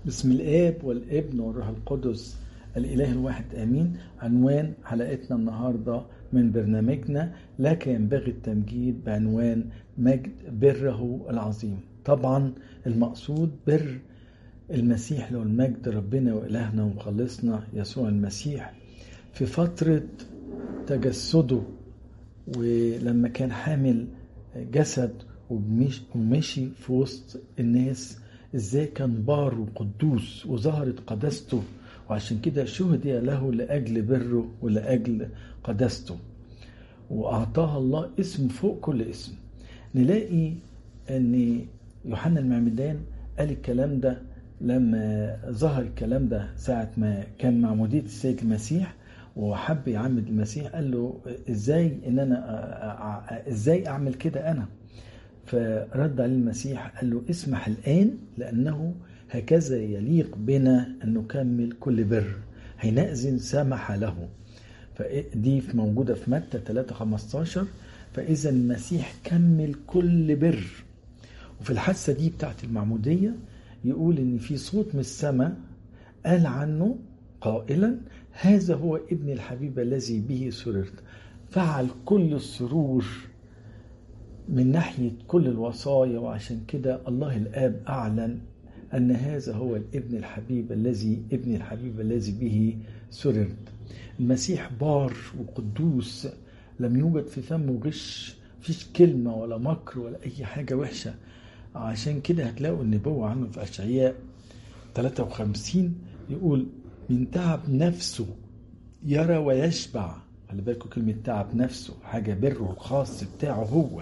بسم الآب والابن والروح القدس الإله الواحد آمين عنوان حلقتنا النهاردة من برنامجنا لك ينبغي التمجيد بعنوان مجد بره العظيم طبعا المقصود بر المسيح له المجد ربنا وإلهنا ومخلصنا يسوع المسيح في فترة تجسده ولما كان حامل جسد ومشي في وسط الناس ازاي كان بار وقدوس وظهرت قداسته وعشان كده شهدي له لاجل بره ولاجل قداسته واعطاها الله اسم فوق كل اسم نلاقي ان يوحنا المعمدان قال الكلام ده لما ظهر الكلام ده ساعة ما كان معمودية السيد المسيح وحب يعمد المسيح قال له ازاي ان انا ازاي اعمل كده انا فرد عليه المسيح قال له اسمح الآن لأنه هكذا يليق بنا أن نكمل كل بر حينئذ سمح له فدي موجودة في متى 3 15 فإذا المسيح كمل كل بر وفي الحادثة دي بتاعت المعمودية يقول إن في صوت من السماء قال عنه قائلا هذا هو ابن الحبيب الذي به سررت فعل كل السرور من ناحية كل الوصايا وعشان كده الله الآب أعلن أن هذا هو الابن الحبيب الذي ابن الحبيب الذي به سررت المسيح بار وقدوس لم يوجد في فمه غش فيش كلمة ولا مكر ولا أي حاجة وحشة عشان كده هتلاقوا النبوة عنه في أشعياء 53 يقول من تعب نفسه يرى ويشبع خلي بالكم كلمة تعب نفسه حاجة بره الخاص بتاعه هو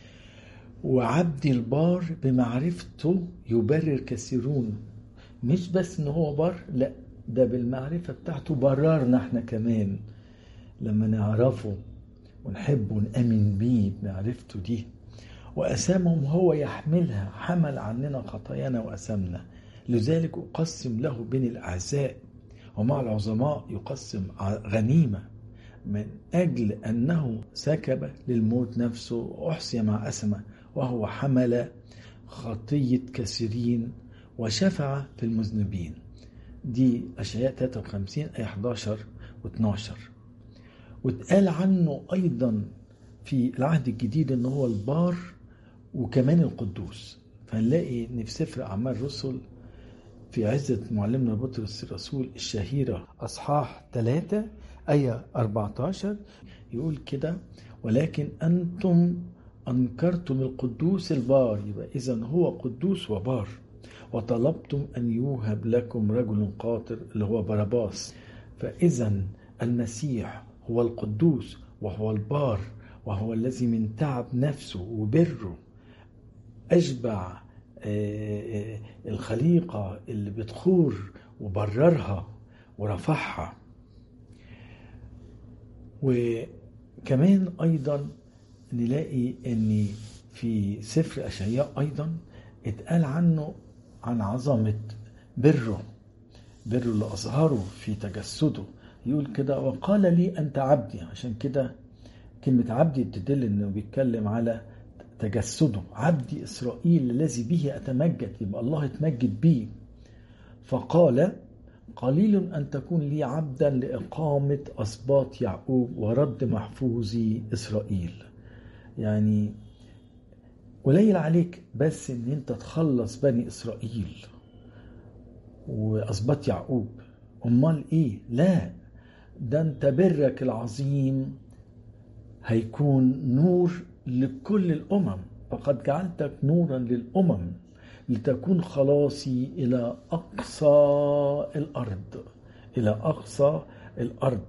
وعبدي البار بمعرفته يبرر كثيرون مش بس ان هو بار لا ده بالمعرفة بتاعته بررنا احنا كمان لما نعرفه ونحبه ونأمن بيه بمعرفته دي وأسامهم هو يحملها حمل عننا خطايانا وأسامنا لذلك أقسم له بين الأعزاء ومع العظماء يقسم غنيمة من أجل أنه سكب للموت نفسه وأحصي مع أسمة وهو حمل خطية كثيرين وشفع في المذنبين دي أشعياء 53 آية 11 و12 واتقال عنه أيضا في العهد الجديد أنه هو البار وكمان القدوس فنلاقي ان في سفر اعمال الرسل في عزة معلمنا بطرس الرسول الشهيرة أصحاح 3 آية 14 يقول كده ولكن أنتم أنكرتم القدوس البار يبقى إذا هو قدوس وبار وطلبتم أن يوهب لكم رجل قاطر اللي هو باراباس فإذا المسيح هو القدوس وهو البار وهو الذي من تعب نفسه وبره أشبع الخليقة اللي بتخور وبررها ورفعها وكمان أيضا نلاقي أن في سفر أشعياء أيضا اتقال عنه عن عظمة بره بره اللي أظهره في تجسده يقول كده وقال لي أنت عبدي عشان كده كلمة عبدي تدل أنه بيتكلم على تجسده عبدي إسرائيل الذي به أتمجد يبقى الله اتمجد بيه فقال قليل أن تكون لي عبدا لإقامة أسباط يعقوب ورد محفوظي إسرائيل يعني قليل عليك بس ان انت تخلص بني اسرائيل واسباط يعقوب امال ايه لا ده انت برك العظيم هيكون نور لكل الامم فقد جعلتك نورا للامم لتكون خلاصي الى اقصى الارض الى اقصى الارض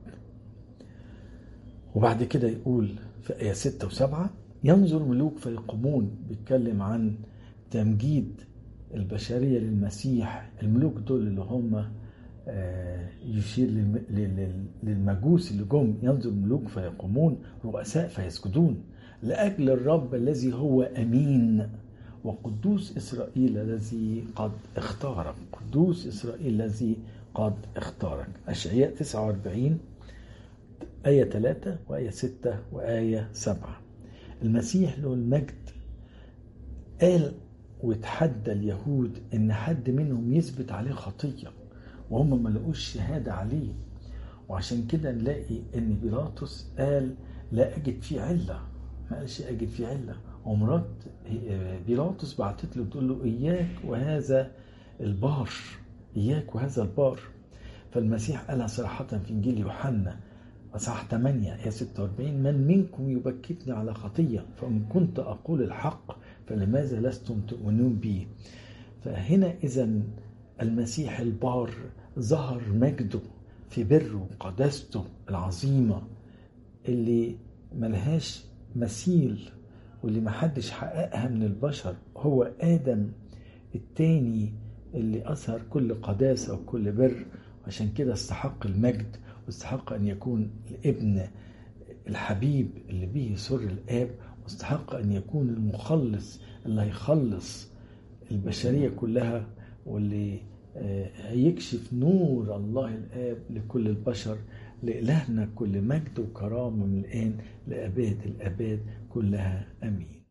وبعد كده يقول في ايه 6 و7 ينظر ملوك فيقومون بيتكلم عن تمجيد البشريه للمسيح الملوك دول اللي هم يشير للمجوس اللي جم ينظر ملوك فيقومون رؤساء فيسجدون لاجل الرب الذي هو امين وقدوس اسرائيل الذي قد اختارك قدوس اسرائيل الذي قد اختارك اشعياء 49 آية 3 وآية 6 وآية 7 المسيح له المجد قال وتحدى اليهود ان حد منهم يثبت عليه خطيه وهم ما لقوش شهاده عليه وعشان كده نلاقي ان بيلاطس قال لا اجد فيه عله ما قالش اجد فيه عله ومرات بيلاطس بعتت له تقول له اياك وهذا البار اياك وهذا البار فالمسيح قالها صراحه في انجيل يوحنا اصحاح 8 يا 46 من منكم يبكتني على خطيه فان كنت اقول الحق فلماذا لستم تؤمنون بي فهنا اذا المسيح البار ظهر مجده في بره وقداسته العظيمه اللي ملهاش مثيل واللي محدش حققها من البشر هو ادم التاني اللي اظهر كل قداسه وكل بر عشان كده استحق المجد واستحق ان يكون الابن الحبيب اللي به سر الاب واستحق ان يكون المخلص اللي هيخلص البشريه كلها واللي هيكشف نور الله الاب لكل البشر لإلهنا كل مجد وكرامه من الآن لأباد الآباد كلها آمين